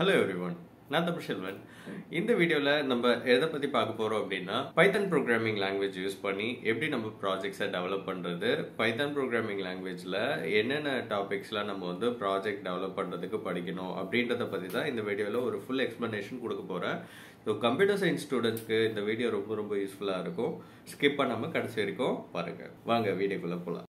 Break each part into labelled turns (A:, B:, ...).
A: hello everyone நான் தமிழ் செல்வன் இந்த வீடியோவில் நம்ம எதை பற்றி பார்க்க போகிறோம் அப்படின்னா பைத்தன் ப்ரோக்ராமிங் லாங்குவேஜ் யூஸ் பண்ணி எப்படி நம்ம ப்ராஜெக்ட்ஸை டெவலப் பண்ணுறது பைத்தன் ப்ரோக்ராமிங் லாங்குவேஜில் என்னென்ன டாபிக்ஸ்லாம் நம்ம வந்து ப்ராஜெக்ட் டெவலப் பண்ணுறதுக்கு படிக்கணும் அப்படின்றத பற்றி தான் இந்த வீடியோவில் ஒரு ஃபுல் எக்ஸ்ப்ளனேஷன் கொடுக்க போகிறேன் ஸோ கம்ப்யூட்டர் சயின்ஸ் ஸ்டூடெண்ட்ஸ்க்கு இந்த வீடியோ ரொம்ப ரொம்ப யூஸ்ஃபுல்லாக இருக்கும் ஸ்கிப் பண்ணாமல் கடைசி வரைக்கும் பாருங்கள் வாங்க வீடியோக்குள்ளே போகலாம்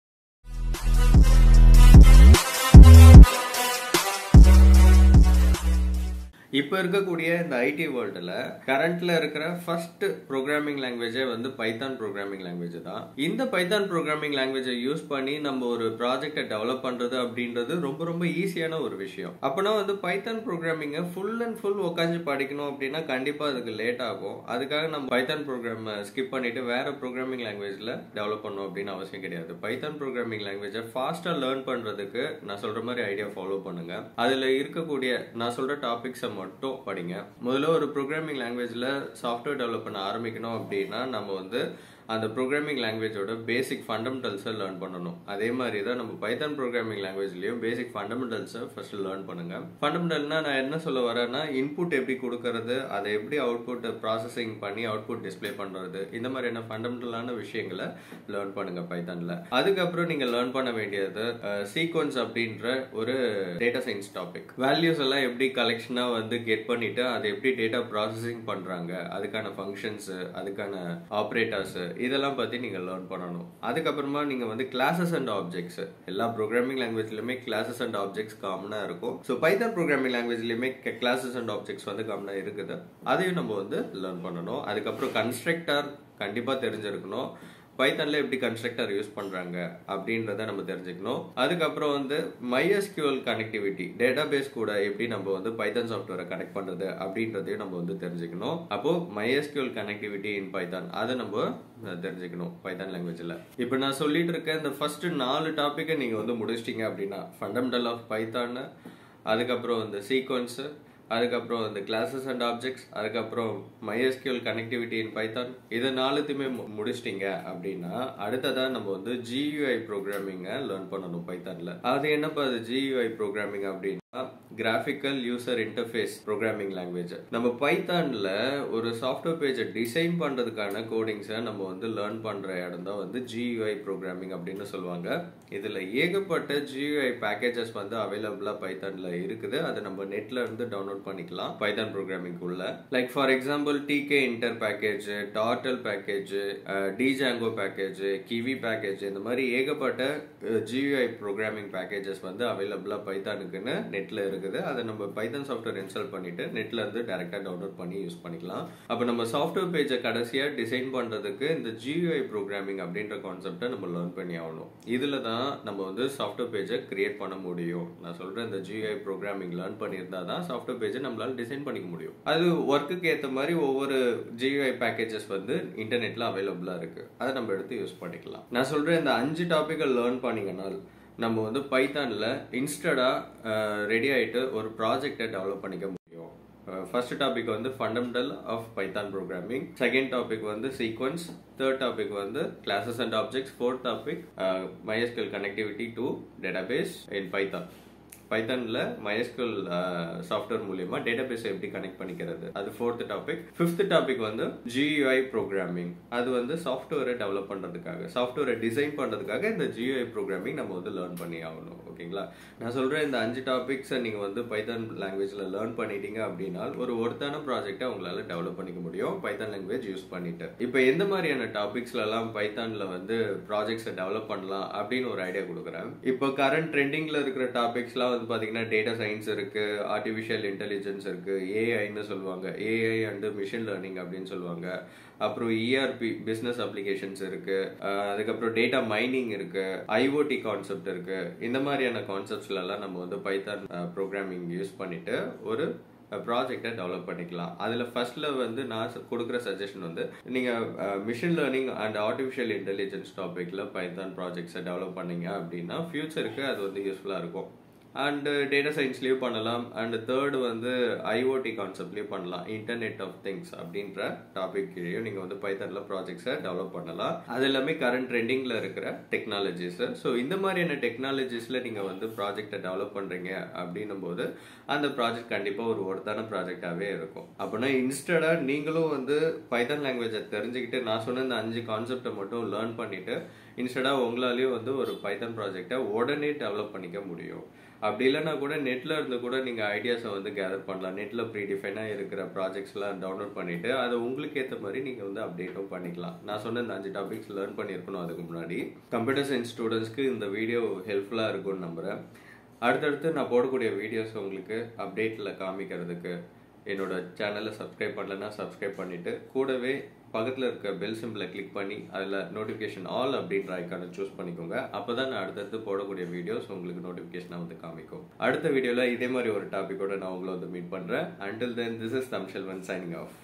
A: இப்போ இருக்கக்கூடிய இந்த ஐடி வேர்ல்டில் கரண்ட்ல இருக்கிற ஃபர்ஸ்ட் ப்ரோக்ராமிங் லாங்குவேஜே வந்து பைத்தான் ப்ரோக்ராமிங் லாங்குவேஜ் தான் இந்த பைத்தான் ப்ரோக்ராமிங் லாங்குவேஜை யூஸ் பண்ணி நம்ம ஒரு ப்ராஜெக்டை டெவலப் பண்றது அப்படின்றது ரொம்ப ரொம்ப ஈஸியான ஒரு விஷயம் அப்போனா வந்து பைத்தான் ப்ரோக்ராமிங்கை ஃபுல் அண்ட் ஃபுல் உட்காந்து படிக்கணும் அப்படின்னா கண்டிப்பாக அதுக்கு லேட் ஆகும் அதுக்காக நம்ம பைத்தான் ப்ரோக்ராம் ஸ்கிப் பண்ணிட்டு வேற ப்ரோக்ராமிங் லாங்குவேஜில் டெவலப் பண்ணணும் அப்படின்னு அவசியம் கிடையாது பைத்தான் ப்ரோக்ராமிங் லாங்குவேஜை ஃபாஸ்ட்டாக லேர்ன் பண்ணுறதுக்கு நான் சொல்கிற மாதிரி ஐடியா ஃபாலோ பண்ணுங்க அதில் இருக்கக்கூடிய நான் சொல்கிற டாபிக்ஸை மட்டும் படிங்க முதல்ல ஒரு ப்ரோக்ராமிங் லாங்குவேஜில் சாஃப்ட்வேர் டெவலப் பண்ண ஆரம்பிக்கணும் அப்படின்னா நம்ம வந்து அந்த ப்ரோக்ராமிங் லாங்குவேஜோட பேசிக் ஃபண்டமெண்டல்ஸை லேர்ன் பண்ணணும் அதே மாதிரி தான் நம்ம பைத்தான் ப்ரோக்ராமிங் லாங்குவேஜ்லயும் பேசிக் ஃபண்டமெண்டல்ஸை ஃபர்ஸ்ட் லேர்ன் பண்ணுங்க ஃபண்டமெண்டல்னா நான் என்ன சொல்ல வரேன்னா இன்புட் எப்படி கொடுக்கறது அதை எப்படி அவுட்புட் ப்ராசஸிங் பண்ணி அவுட்புட் டிஸ்பிளே பண்றது இந்த மாதிரியான ஃபண்டமெண்டலான விஷயங்களை லேர்ன் பண்ணுங்க பைத்தான்ல அதுக்கப்புறம் நீங்க லேர்ன் பண்ண வேண்டியது சீக்வன்ஸ் அப்படின்ற ஒரு டேட்டா சயின்ஸ் டாபிக் வேல்யூஸ் எல்லாம் எப்படி கலெக்ஷனா வந்து கெட் பண்ணிட்டு அதை எப்படி டேட்டா ப்ராசஸிங் பண்றாங்க அதுக்கான ஃபங்க்ஷன்ஸ் அதுக்கான ஆப்ரேட்டர்ஸ் இதெல்லாம் பத்தி நீங்க லேர்ன் பண்ணணும் அதுக்கப்புறமா நீங்க வந்து கிளாஸஸ் அண்ட் ஆப்ஜெக்ட்ஸ் எல்லா ப்ரோக்ராமிங் லாங்குவேஜ்லயுமே கிளாஸஸ் அண்ட் ஆப்ஜெக்ட்ஸ் காமனா இருக்கும் ஸோ பைத்தன் ப்ரோக்ராமிங் லாங்குவேஜ்லயுமே கிளாஸஸ் அண்ட் ஆப்ஜெக்ட்ஸ் வந்து காமனா இருக்குது அதையும் நம்ம வந்து லேர்ன் பண்ணணும் அதுக்கப்புறம் கன்ஸ்ட்ரக்டர் கண்டிப்பா தெரிஞ்சிருக்கணும் பைத்தன்ல எப்படி கன்ஸ்ட்ரக்டர் யூஸ் பண்றாங்க அப்படின்றத நம்ம தெரிஞ்சுக்கணும் அதுக்கப்புறம் வந்து மைஎஸ்கியூஎல் கனெக்டிவிட்டி டேட்டா பேஸ் கூட எப்படி நம்ம வந்து பைத்தன் சாஃப்ட்வேரை கனெக்ட் பண்றது அப்படின்றதையும் நம்ம வந்து தெரிஞ்சுக்கணும் அப்போ மைஎஸ்கியூஎல் கனெக்டிவிட்டி இன் பைத்தான் அதை நம்ம தெரிஞ்சுக்கணும் பைத்தான் லாங்குவேஜ்ல இப்போ நான் சொல்லிட்டு இருக்க இந்த ஃபர்ஸ்ட் நாலு டாப்பிக்கை நீங்க வந்து முடிச்சிட்டீங்க அப்படின்னா ஃபண்டமெண்டல் ஆஃப் பைத்தான் அதுக்கப்புறம் இந்த சீக்வன்ஸ் அதுக்கப்புறம் இந்த கிளாஸஸ் அண்ட் ஆப்ஜெக்ட்ஸ் அதுக்கப்புறம் மைஎஸ்கியூஎல் கனெக்டிவிட்டி இன் பைத்தான் இதை நாலுத்தையுமே முடிச்சிட்டீங்க அப்படின்னா அடுத்ததா நம்ம வந்து ஜியூஐ ப்ரோக்ராமிங்கை லேர்ன் பண்ணணும் பைத்தான்ல அது என்னப்பா அது ஜியூஐ ப்ரோக்ராமிங் அப்படின்னா graphical user interface programming language நம்ம பைத்தான்ல ஒரு சாஃப்ட்வேர் பேஜை டிசைன் பண்றதுக்கான கோடிங்ஸை நம்ம வந்து லேர்ன் பண்ற இடம் தான் வந்து ஜியூஐ ப்ரோக்ராமிங் அப்படின்னு சொல்லுவாங்க இதுல ஏகப்பட்ட ஜியூஐ பேக்கேஜஸ் வந்து அவைலபிளா பைத்தான்ல இருக்குது அதை நம்ம நெட்ல இருந்து டவுன்லோட் பண்ணிக்கலாம் பைத்தான் ப்ரோக்ராமிங் உள்ள like for example Tkinter package turtle package Django package Kivy package இந்த மாதிரி ஏகப்பட்ட ஜியூஐ ப்ரோக்ராமிங் பேக்கேஜஸ் வந்து அவைலபிளா பைத்தானுக்குன்னு நெட்ல இருக்குது அதை நம்ம பைத்தன் சாஃப்ட்வேர் இன்ஸ்டால் பண்ணிட்டு நெட்ல இருந்து டைரக்டா டவுன்லோட் பண்ணி யூஸ் பண்ணிக்கலாம் அப்ப நம்ம சாஃப்ட்வேர் பேஜை கடைசியா டிசைன் பண்றதுக்கு இந்த ஜியூஐ ப்ரோக்ராமிங் அப்படின்ற கான்செப்டை நம்ம லேர்ன் பண்ணி ஆகணும் இதுல தான் நம்ம வந்து சாஃப்ட்வேர் பேஜை கிரியேட் பண்ண முடியும் நான் சொல்றேன் இந்த ஜியூஐ ப்ரோக்ராமிங் லேர்ன் பண்ணியிருந்தா தான் சாஃப்ட்வேர் பேஜை நம்மளால டிசைன் பண்ணிக்க முடியும் அது ஒர்க்குக்கு ஏற்ற மாதிரி ஒவ்வொரு ஜியூஐ பேக்கேஜஸ் வந்து இன்டர்நெட்ல அவைலபிளா இருக்கு அதை நம்ம எடுத்து யூஸ் பண்ணிக்கலாம் நான் சொல்றேன் இந்த அஞ்சு டாபிக்கை லேர்ன் பண்ணீங்கன்னா நம்ம வந்து பைத்தானில் இன்ஸ்டடாக ரெடி ஆகிட்டு ஒரு ப்ராஜெக்டை டெவலப் பண்ணிக்க முடியும் ஃபர்ஸ்ட் டாபிக் வந்து fundamental of Python programming second topic வந்து சீக்வன்ஸ் தேர்ட் டாபிக் வந்து classes and objects fourth topic MySQL connectivity to database in Python பைத்தான்ல மைஎஸ்கல் சாஃப்ட்வேர் மூலியமா டேட்டா பேஸ் எப்படி கனெக்ட் பண்ணிக்கிறது அது ஃபோர்த் டாபிக் ஃபிஃப்த் டாபிக் வந்து GUI programming அது வந்து சாஃப்ட்வேரை டெவலப் பண்றதுக்காக சாஃப்ட்வேரை டிசைன் பண்றதுக்காக இந்த ஜியூஐ ப்ரோக்ராமிங் நம்ம வந்து லேர்ன் பண்ணி ஆகணும் ஓகேங்களா நான் சொல்றேன் இந்த அஞ்சு டாபிக்ஸை நீங்க வந்து பைத்தான் லாங்குவேஜ்ல லேர்ன் பண்ணிட்டீங்க அப்படின்னா ஒரு ஒருத்தான ப்ராஜெக்டை உங்களால டெவலப் பண்ணிக்க முடியும் பைத்தான் லாங்குவேஜ் யூஸ் பண்ணிட்டு இப்போ எந்த மாதிரியான டாபிக்ஸ்ல எல்லாம் பைத்தான்ல வந்து ப்ராஜெக்ட்ஸை டெவலப் பண்ணலாம் அப்படின்னு ஒரு ஐடியா கொடுக்குறேன் இப்போ கரண்ட் ட்ரெண்டிங்ல இருக்கிற டாபிக்ஸ்லாம் வந்து பாத்தீங்கன்னா டேட்டா சயின்ஸ் இருக்கு ஆர்டிஃபிஷியல் இன்டெலிஜென்ஸ் இருக்கு ஏஐன்னு சொல்லுவாங்க ஏஐ அண்ட் மிஷின் லேர்னிங் அப்படின்னு சொல்லுவாங்க அப்புறம் இஆர்பி பிசினஸ் அப்ளிகேஷன்ஸ் இருக்கு அதுக்கப்புறம் டேட்டா மைனிங் இருக்கு ஐஓடி கான்செப்ட் இருக்கு இந்த மாதிரியான கான்செப்ட்ஸ்ல எல்லாம் நம்ம வந்து பைத்தான் ப்ரோக்ராமிங் யூஸ் பண்ணிட்டு ஒரு ப்ராஜெக்டை டெவலப் பண்ணிக்கலாம் அதில் ஃபர்ஸ்ட்ல வந்து நான் கொடுக்குற சஜஷன் வந்து நீங்கள் machine learning and artificial intelligence டாப்பிக்கில் பைத்தான் ப்ராஜெக்ட்ஸை டெவலப் பண்ணீங்க அப்படின்னா ஃபியூச்சருக்கு அது வந்து யூஸ்ஃபுல்லாக இருக்கும் அண்ட் டேட்டா சயின்ஸ்லயும் பண்ணலாம் அண்ட் தேர்ட் வந்து ஐஓடி கான்செப்ட்லயும் பண்ணலாம் இன்டர்நெட் ஆஃப் திங்ஸ் அப்படின்ற டாபிக் கீழேயும் நீங்க வந்து பைத்தன்ல ப்ராஜெக்ட்ஸை டெவலப் பண்ணலாம் அது எல்லாமே கரண்ட் ட்ரெண்டிங்ல இருக்கிற டெக்னாலஜிஸ் ஸோ இந்த மாதிரியான டெக்னாலஜிஸ்ல நீங்க வந்து ப்ராஜெக்டை டெவலப் பண்றீங்க அப்படின்னும் போது அந்த ப்ராஜெக்ட் கண்டிப்பா ஒரு ஒருத்தான ப்ராஜெக்டாவே இருக்கும் அப்படின்னா இன்ஸ்டடா நீங்களும் வந்து பைத்தன் லாங்குவேஜை தெரிஞ்சுக்கிட்டு நான் சொன்ன இந்த அஞ்சு கான்செப்டை மட்டும் லேர்ன் பண்ணிட்டு இன்ஸ்டடா உங்களாலேயும் வந்து ஒரு பைத்தன் ப்ராஜெக்டை உடனே டெவலப் பண்ணிக்க முடியும் அப்படி இல்லைன்னா கூட நெட்ல இருந்து கூட நீங்க ஐடியாஸை வந்து கேதர் பண்ணலாம் நெட்ல ப்ரீ டிஃபைனா இருக்கிற ப்ராஜெக்ட்ஸ் எல்லாம் டவுன்லோட் பண்ணிட்டு அதை உங்களுக்கு ஏற்ற மாதிரி நீங்க வந்து அப்டேட்டும் பண்ணிக்கலாம் நான் சொன்ன இந்த அஞ்சு டாபிக்ஸ் லேர்ன் பண்ணியிருக்கணும் அதுக்கு முன்னாடி கம்ப்யூட்டர் சயின்ஸ் ஸ்டூடெண்ட்ஸ்க்கு இந்த வீடியோ ஹெல்ப்ஃபுல்லா இருக்கும்னு நம்புறேன் அடுத்தடுத்து நான் போடக்கூடிய வீடியோஸ் உங்களுக்கு அப்டேட்ல காமிக்கிறதுக்கு என்னோட சேனலை சப்ஸ்கிரைப் பண்ணலன்னா சப்ஸ்கிரைப் பண்ணிட்டு கூடவே பக்கத்தில் இருக்க பெல் சிம்பிளை கிளிக் பண்ணி அதில் நோட்டிஃபிகேஷன் ஆல் அப்படின்ற ஐக்கானை சூஸ் பண்ணிக்கோங்க அப்போ தான் நான் அடுத்தடுத்து போடக்கூடிய வீடியோஸ் உங்களுக்கு நோட்டிஃபிகேஷனாக வந்து காமிக்கும் அடுத்த வீடியோவில் இதே மாதிரி ஒரு டாப்பிக்கோட நான் உங்களை வந்து மீட் பண்ணுறேன் until then this is Tamilselvan signing of